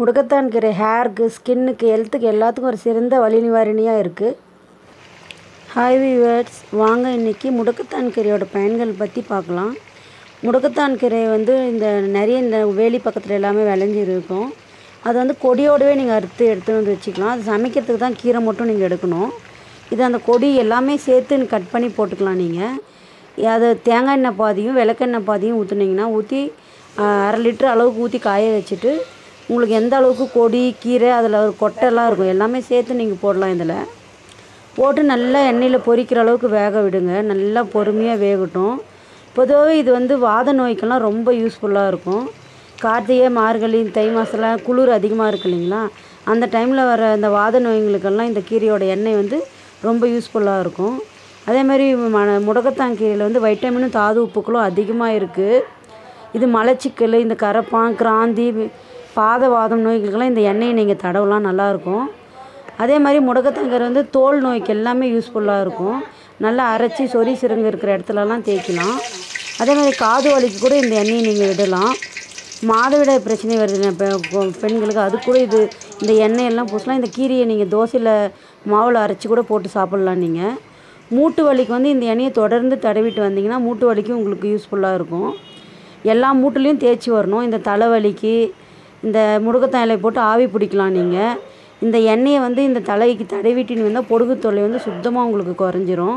முடக்கத்தான் கீரை ஹேருக்கு ஸ்கின்னுக்கு ஹெல்த்துக்கு எல்லாத்துக்கும் ஒரு சிறந்த வலி நிவாரணியாக இருக்குது ஹாய் வியூவர்ஸ் வாங்க இன்றைக்கி முடக்கத்தான் கீரையோட பயன்கள் பற்றி பார்க்கலாம் முடக்கத்தான் கீரை வந்து இந்த நிறைய இந்த வேலி பக்கத்தில் எல்லாமே விளைஞ்சி இருக்கும் அது வந்து கொடியோடவே நீங்கள் அறுத்து எடுத்துகிட்டு வந்து வச்சுக்கலாம் அது சமைக்கிறதுக்கு தான் கீரை மட்டும் நீங்கள் எடுக்கணும் இது அந்த கொடி எல்லாமே சேர்த்து கட் பண்ணி போட்டுக்கலாம் நீங்கள் அது தேங்காய் எண்ணெய் பாதியும் விளக்கெண்ணெய் பாதியும் ஊற்றுனீங்கன்னா ஊற்றி அரை லிட்டர் அளவுக்கு ஊற்றி காய வச்சுட்டு உங்களுக்கு எந்த அளவுக்கு கொடி கீரை அதில் ஒரு கொட்டைலாம் இருக்கும் எல்லாமே சேர்த்து நீங்கள் போடலாம் இதில் போட்டு நல்லா எண்ணெயில் பொரிக்கிற அளவுக்கு வேக விடுங்க நல்லா பொறுமையாக வேகட்டும் பொதுவாகவே இது வந்து வாத நோய்க்கெல்லாம் ரொம்ப யூஸ்ஃபுல்லாக இருக்கும் கார்த்திகை மார்கழி தை மாதம்லாம் குளிர் அதிகமாக இருக்கு இல்லைங்களா அந்த டைமில் வர இந்த வாத நோய்களுக்கெல்லாம் இந்த கீரையோட எண்ணெய் வந்து ரொம்ப யூஸ்ஃபுல்லாக இருக்கும் அதே மாதிரி ம முடக்கத்தான் கீரையில் வந்து வைட்டமினும் தாது உப்புக்களும் அதிகமாக இருக்குது இது மலச்சிக்கல் இந்த கரப்பான் கிராந்தி பாதவாதம் நோய்களுக்கெல்லாம் இந்த எண்ணெயை நீங்கள் தடவலாம் நல்லாயிருக்கும் அதே மாதிரி முடக்கத்தாங்கரை வந்து தோல் நோய்க்கு எல்லாமே யூஸ்ஃபுல்லாக இருக்கும் நல்லா அரைச்சி சொறி சிறுங்கு இருக்கிற இடத்துலலாம் தேய்க்கலாம் அதே மாதிரி காது வலிக்கு கூட இந்த எண்ணெயை நீங்கள் விடலாம் மாதவிடாய் பிரச்சனை வருது இப்போ பெண்களுக்கு அது கூட இது இந்த எண்ணெயெல்லாம் பூசலாம் இந்த கீரையை நீங்கள் தோசையில் மாவில் அரைச்சி கூட போட்டு சாப்பிட்லாம் நீங்கள் மூட்டு வலிக்கு வந்து இந்த எண்ணெயை தொடர்ந்து தடவிட்டு வந்தீங்கன்னா மூட்டு வலிக்கும் உங்களுக்கு யூஸ்ஃபுல்லாக இருக்கும் எல்லா மூட்டுலேயும் தேய்ச்சி வரணும் இந்த தலைவலிக்கு இந்த முடுக்கத்தான் இலை போட்டு ஆவி பிடிக்கலாம் நீங்கள் இந்த எண்ணெயை வந்து இந்த தலைக்கு தடவிட்டின்னு வந்தால் பொடுகு தொல்லை வந்து சுத்தமாக உங்களுக்கு குறைஞ்சிரும்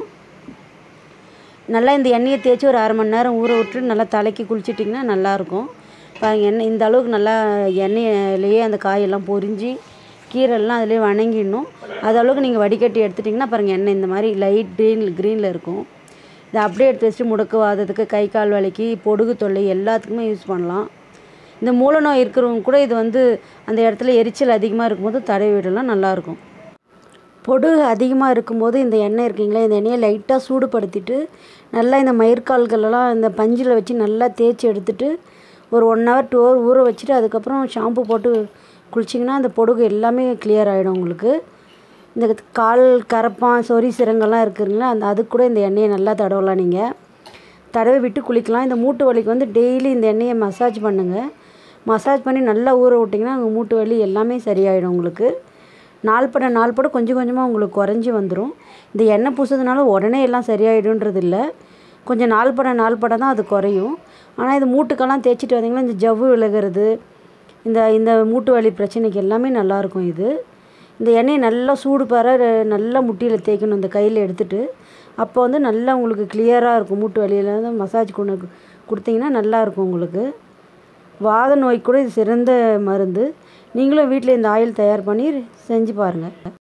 நல்லா இந்த எண்ணெயை தேய்ச்சி ஒரு அரை மணி நேரம் ஊற விட்டு நல்லா தலைக்கு குளிச்சிட்டிங்கன்னா நல்லாயிருக்கும் பாருங்கள் எண்ணெய் இந்த அளவுக்கு நல்லா எண்ணெயிலேயே அந்த காயெல்லாம் பொரிஞ்சு கீரைலாம் அதிலே வணங்கிடணும் அது அளவுக்கு நீங்கள் வடிகட்டி எடுத்துட்டிங்கன்னா பாருங்கள் எண்ணெய் இந்த மாதிரி லைட் க்ரீன் க்ரீனில் இருக்கும் இதை அப்படியே எடுத்து வச்சுட்டு முடக்குவாதத்துக்கு கை கால் வலிக்கு பொடுகு தொல்லை எல்லாத்துக்குமே யூஸ் பண்ணலாம் இந்த மூல நோய் இருக்கிறவங்க கூட இது வந்து அந்த இடத்துல எரிச்சல் அதிகமாக இருக்கும்போது தடவி விடலாம் நல்லாயிருக்கும் பொடுகு அதிகமாக இருக்கும்போது இந்த எண்ணெய் இருக்கீங்களா இந்த எண்ணெயை லைட்டாக சூடுபடுத்திட்டு நல்லா இந்த மயிர்கால்களெல்லாம் இந்த பஞ்சில் வச்சு நல்லா தேய்ச்சி எடுத்துட்டு ஒரு ஒன் ஹவர் டூ ஹவர் ஊற வச்சுட்டு அதுக்கப்புறம் ஷாம்பு போட்டு குளிச்சிங்கன்னா அந்த பொடுகு எல்லாமே கிளியர் ஆகிடும் உங்களுக்கு இந்த கால் கரப்பான் சொறி சிரங்கெல்லாம் இருக்குதுங்களா அந்த அதுக்கு கூட இந்த எண்ணெயை நல்லா தடவலாம் நீங்கள் தடவை விட்டு குளிக்கலாம் இந்த மூட்டு வலிக்கு வந்து டெய்லி இந்த எண்ணெயை மசாஜ் பண்ணுங்கள் மசாஜ் பண்ணி நல்லா ஊற விட்டிங்கன்னா உங்கள் மூட்டு வலி எல்லாமே சரியாயிடும் உங்களுக்கு நாள்பட நாள்பட கொஞ்சம் கொஞ்சமாக உங்களுக்கு குறைஞ்சி வந்துடும் இந்த எண்ணெய் பூசுறதுனால உடனே எல்லாம் சரியாயிடுன்றது இல்லை கொஞ்சம் நாள்பட நாள்பட தான் அது குறையும் ஆனால் இது மூட்டுக்கெல்லாம் தேய்ச்சிட்டு வந்தீங்கன்னா இந்த ஜவ்வு விலகிறது இந்த இந்த மூட்டு வலி பிரச்சனைக்கு எல்லாமே நல்லாயிருக்கும் இது இந்த எண்ணெயை நல்லா சூடு பெற நல்லா முட்டியில் தேய்க்கணும் இந்த கையில் எடுத்துகிட்டு அப்போ வந்து நல்லா உங்களுக்கு கிளியராக இருக்கும் மூட்டு வலியில் மசாஜ் கொண்டு கொடுத்தீங்கன்னா நல்லாயிருக்கும் உங்களுக்கு வாத நோய்க்கு கூட இது சிறந்த மருந்து நீங்களும் வீட்டில் இந்த ஆயில் தயார் பண்ணி செஞ்சு பாருங்கள்